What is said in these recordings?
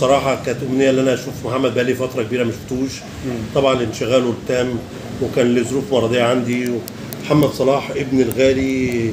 بصراحه كانت امنيه ان انا اشوف محمد بقالي فتره كبيره ما شفتوش طبعا انشغاله التام وكان لظروف مرضيه عندي محمد صلاح ابني الغالي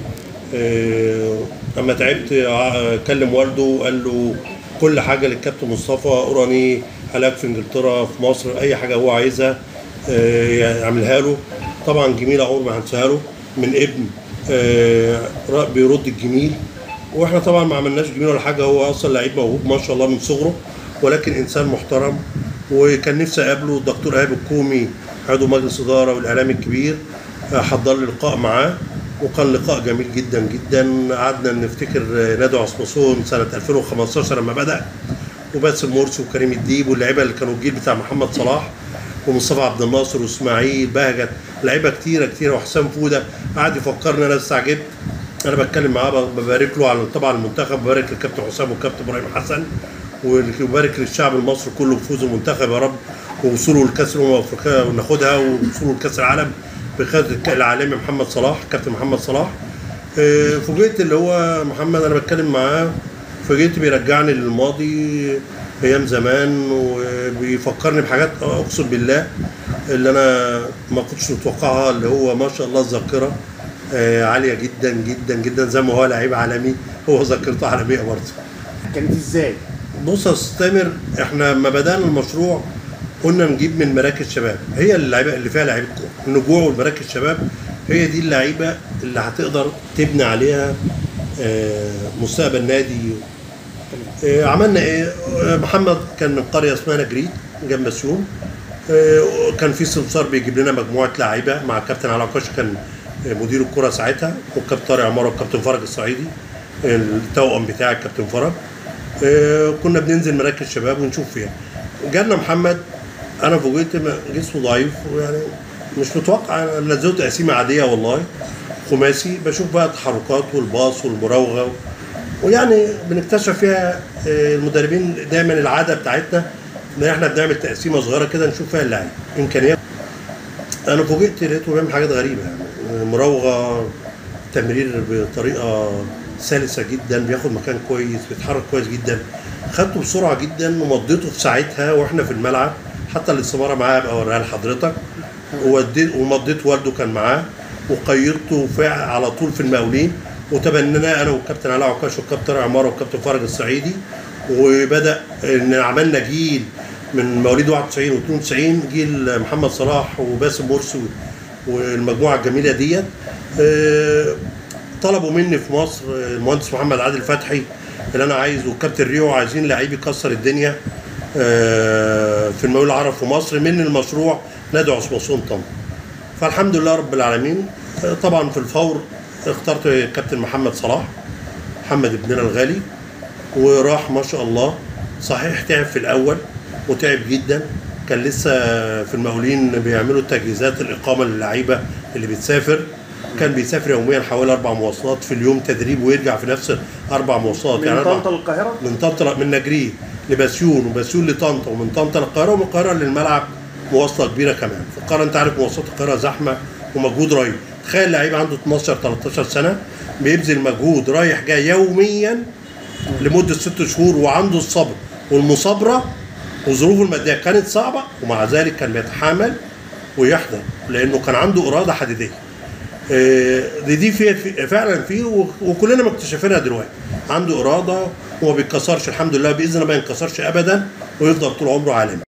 آه، اما تعبت ع- كلم والده وقال له كل حاجه للكابتن مصطفى اوراني علاج في انجلترا في مصر اي حاجه هو عايزها آه، يعملها له طبعا جميله عمر ما هنساها له من ابن آه، ر- بيرد الجميل واحنا طبعا ما عملناش جميل ولا حاجه هو اصلا لعيب موهوب ما شاء الله من صغره ولكن انسان محترم وكان نفسي اقابله الدكتور ايهاب الكومي عضو مجلس اداره والاعلامي الكبير آه، حضر لي لقاء معاه وكان لقاء جميل جدا جدا قعدنا نفتكر آه، نادي عصمصون سنه 2015 لما بدا وباسم مرسي وكريم الديب واللعيبه اللي كانوا الجيل بتاع محمد صلاح ومصطفى عبد الناصر واسماعيل بهجت لعيبه كتيره كتيره وحسام فوده قعد يفكرني انا استعجبت انا بتكلم معاه ببارك له على طبعا المنتخب ببارك للكابتن حسام والكابتن ابراهيم حسن وبارك للشعب المصري كله بفوز المنتخب يا رب ووصوله لكاس الامم الافريقيه وناخدها ووصوله لكاس العالم بقياده العالمي محمد صلاح كابتن محمد صلاح آه، فوجئت اللي هو محمد انا بتكلم معاه فوجئت بيرجعني للماضي ايام زمان وبيفكرني بحاجات اقسم بالله اللي انا ما كنتش متوقعها اللي هو ما شاء الله الذاكره آه، عاليه جدا جدا جدا زي ما هو لعيب عالمي هو ذاكرته عالميه برضه كانت ازاي؟ بص يا أستاذ تامر احنا لما بدانا المشروع قلنا نجيب من مراكز شباب هي اللعيبه اللي فيها لعيبه كوره النجوع والمراكز شباب هي دي اللعيبه اللي هتقدر تبني عليها آه، مستقبل نادي آه، عملنا ايه آه، محمد كان من قريه اسمها نجريد جنب مسيون آه، كان في سمسار بيجيب لنا مجموعه لعيبه مع الكابتن علي عكاش كان آه، مدير الكره ساعتها والكابتن طارق عماره والكابتن فرج الصعيدي التوأم بتاع الكابتن فرج آه، كنا بننزل مراكز شباب ونشوف فيها جالنا محمد انا فوجئت م- جسمه ضعيف ويعني مش متوقع انا نزلت تقسيمه عاديه والله خماسي بشوف بقى التحركات والباص والمراوغه ويعني بنكتشف فيها آه، المدربين دايما العاده بتاعتنا ان احنا بنعمل تقسيمه صغيره كده نشوف فيها اللعيب امكانيات انا فوجئت لقيته بيعمل حاجات غريبه يعني مراوغه تمرير بطريقه سلسه جدا بياخد مكان كويس بيتحرك كويس جدا خدته بسرعه جدا ومضيته في ساعتها واحنا في الملعب حتى الاستماره معاه ابقى اوريها لحضرتك ووديت ومضيت والده كان معاه وقيدته فع- على طول في المقاولين وتبنيناه انا والكابتن علاء عكاش والكابتن طارق عماره والكابتن فرج الصعيدي وبدا ان عملنا جيل من مواليد 91 و92 جيل محمد صلاح وباسم مرسي والمجموعه الجميله ديت آه، طلبوا مني في مصر آه، المهندس محمد عادل فتحي اللي انا عايزه وكابتن ريو عايزين لعيب يكسر الدنيا آه، في المقاول العرب في مصر من المشروع نادي عصمصون طنطا فالحمد لله رب العالمين آه، طبعا في الفور اخترت كابتن محمد صلاح محمد ابننا الغالي وراح ما شاء الله صحيح تعب في الاول وتعب جدا كان لسه في المقاولين بيعملوا تجهيزات الاقامه للعيبه اللي بتسافر كان بيسافر يوميا حوالي اربع مواصلات في اليوم تدريب ويرجع في نفس اربع مواصلات من أربع- طنطا للقاهره؟ من طنطا من نجري لبسيون وبسيون لطنطا ومن طنطا للقاهره ومن القاهره للملعب مواصله كبيره كمان في القاهره انت عارف مواصلات القاهره زحمه ومجهود رهيب تخيل لعيب عنده 12 13 سنه بيبذل مجهود رايح جاي يوميا لمده ست شهور وعنده الصبر والمصابره وظروفه الماديه كانت صعبه ومع ذلك كان بيتحامل ويحضر لانه كان عنده اراده حديديه آه، دي دي في في- فعلا فيه و- وكلنا مكتشفينها دلوقتي عنده اراده وما بيتكسرش الحمد لله باذن الله ما ينكسرش ابدا ويفضل طول عمره عالمي